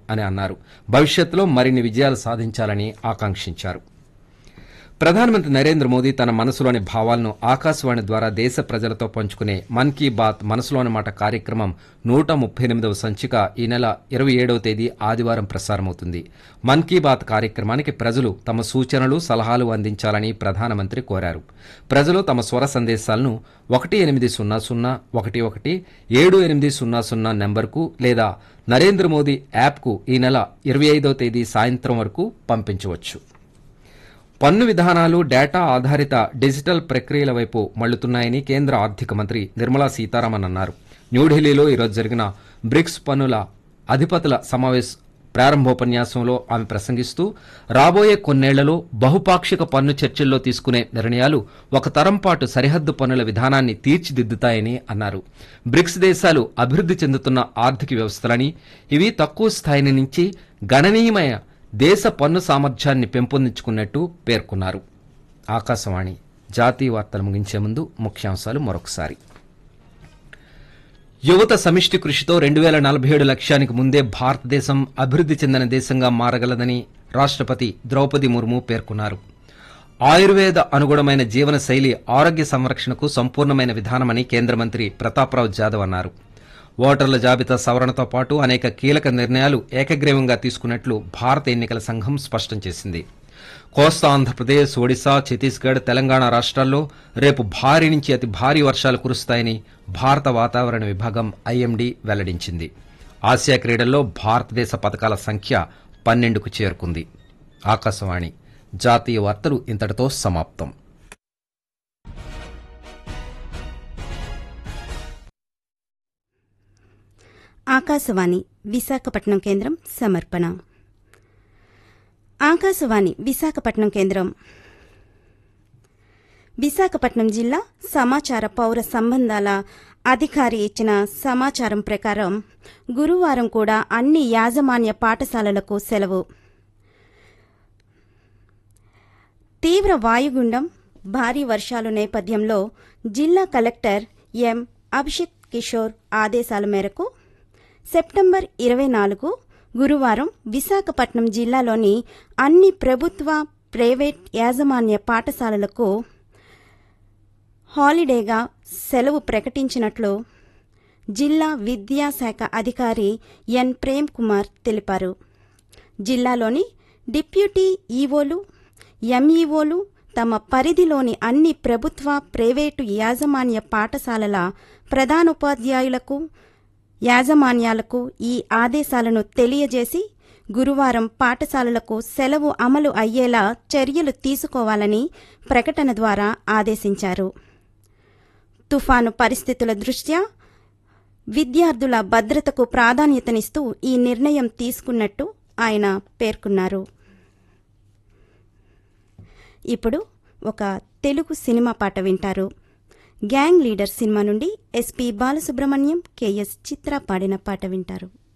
అని అన్నారు భవిష్యత్తులో మరిన్ని విజయాలు సాధించాలని ఆకాంక్షించారు ప్రధానమంత్రి నరేంద్ర మోదీ తన మనసులోని భావాలను ఆకాశవాణి ద్వారా దేశ ప్రజలతో పంచుకునే మన్ కీ బాత్ మనసులోని మాట కార్యక్రమం నూట ముప్పై ఎనిమిదవ సంచిక ఈ నెల ఇరవై ఏడవ తేదీ ఆదివారం ప్రసారమవుతుంది మన్ కీ బాత్ కార్యక్రమానికి ప్రజలు తమ సూచనలు సలహాలు అందించాలని ప్రధానమంత్రి కోరారు ప్రజలు తమ స్వర సందేశాలను ఒకటి ఎనిమిది సున్నా సున్నా ఒకటి ఒకటి ఏడు ఎనిమిది సున్నా సున్నా నెంబర్కు లేదా నరేంద్ర మోదీ యాప్కు ఈ నెల ఇరవై ఐదవ తేదీ సాయంత్రం వరకు పంపించవచ్చు పన్ను విధానాలు డేటా ఆధారిత డిజిటల్ ప్రక్రియల వైపు మళ్లుతున్నాయని కేంద్ర ఆర్థిక మంత్రి నిర్మలా సీతారామన్ అన్నారు న్యూఢిల్లీలో ఈరోజు జరిగిన బ్రిక్స్ పన్నుల అధిపతుల సమావేశ ప్రారంభోపన్యాసంలో ఆమె ప్రసంగిస్తూ రాబోయే కొన్నేళ్లలో బహుపాక్షిక పన్ను చర్చల్లో తీసుకునే నిర్ణయాలు ఒక తరం పాటు సరిహద్దు పన్నుల విధానాన్ని తీర్చిదిద్దుతాయని అన్నారు బ్రిక్స్ దేశాలు అభివృద్ధి చెందుతున్న ఆర్థిక వ్యవస్థలని ఇవి తక్కువ స్థాయి నుంచి గణనీయమైన దేశ పన్ను సామర్థ్యాన్ని పెంపొందించుకున్నట్టు పేర్కొన్నారు ఆకాశవాణి జాతీయ వార్తలు ముగించే ముందు ముఖ్యాంశాలు మరొకసారి యువత సమిష్టి కృషితో రెండు వేల నలభై ఏడు లక్ష్యానికి ముందే భారతదేశం అభివృద్ధి చెందిన దేశంగా మారగలదని రాష్ట్రపతి ద్రౌపది ముర్ము పేర్కొన్నారు ఆయుర్వేద అనుగుణమైన జీవన శైలి ఆరోగ్య సంరక్షణకు సంపూర్ణమైన విధానమని కేంద్ర మంత్రి ప్రతాప్రావు జాదవ్ అన్నారు ఓటర్ల జాబితా సవరణతో పాటు అనేక కీలక నిర్ణయాలు ఏకగ్రీవంగా తీసుకున్నట్లు భారత ఎన్నికల సంఘం స్పష్టం చేసింది కోస్తా ఆంధ్రప్రదేశ్ ఒడిశా ఛత్తీస్గఢ్ తెలంగాణ రాష్ట్రాల్లో రేపు భారీ నుంచి అతి భారీ వర్షాలు కురుస్తాయని భారత వాతావరణ విభాగం ఐఎండీ వెల్లడించింది ఆసియా క్రీడల్లో భారతదేశ పథకాల సంఖ్య పన్నెండుకు చేరుకుంది ఆకాశవాణి జాతీయ వార్తలు ఇంతటితో సమాప్తం ఆకాశవాణి విశాఖపట్నం కేంద్రం సమర్పణ ఆకాశవాణి విశాఖపట్నం కేంద్రం విశాఖపట్నం జిల్లా సమాచార పౌర సంబంధాల అధికారి ఇచ్చిన సమాచారం ప్రకారం గురువారం కూడా అన్ని యాజమాన్య పాఠశాలలకు సెలవు తీవ్ర వాయుగుండం భారీ వర్షాలు నేపథ్యంలో జిల్లా కలెక్టర్ ఎం అభిషేక్ కిషోర్ ఆదేశాల మేరకు సెప్టెంబర్ ఇరవై నాలుగు గురువారం విశాఖపట్నం జిల్లాలోని అన్ని ప్రభుత్వ ప్రైవేట్ యాజమాన్య పాఠశాలలకు హాలిడేగా సెలవు ప్రకటించినట్లు జిల్లా విద్యాశాఖ అధికారి ఎన్ ప్రేమ్ కుమార్ తెలిపారు జిల్లాలోని డిప్యూటీ ఈవోలు ఎంఈఓలు తమ పరిధిలోని అన్ని ప్రభుత్వ ప్రైవేటు యాజమాన్య పాఠశాలల ప్రధానోపాధ్యాయులకు యాజమాన్యాలకు ఈ ఆదేశాలను తెలియజేసి గురువారం పాఠశాలలకు సెలవు అమలు అయ్యేలా చర్యలు తీసుకోవాలని ప్రకటన ద్వారా ఆదేశించారు తుఫాను పరిస్థితుల దృష్ట్యా విద్యార్థుల భద్రతకు ప్రాధాన్యతనిస్తూ ఈ నిర్ణయం తీసుకున్నట్టు ఆయన పేర్కొన్నారు ఇప్పుడు ఒక తెలుగు సినిమా పాట వింటారు గ్యాంగ్ లీడర్ సినిమా నుండి ఎస్పి బాలసుబ్రహ్మణ్యం కెఎస్ చిత్ర పాడిన పాట వింటారు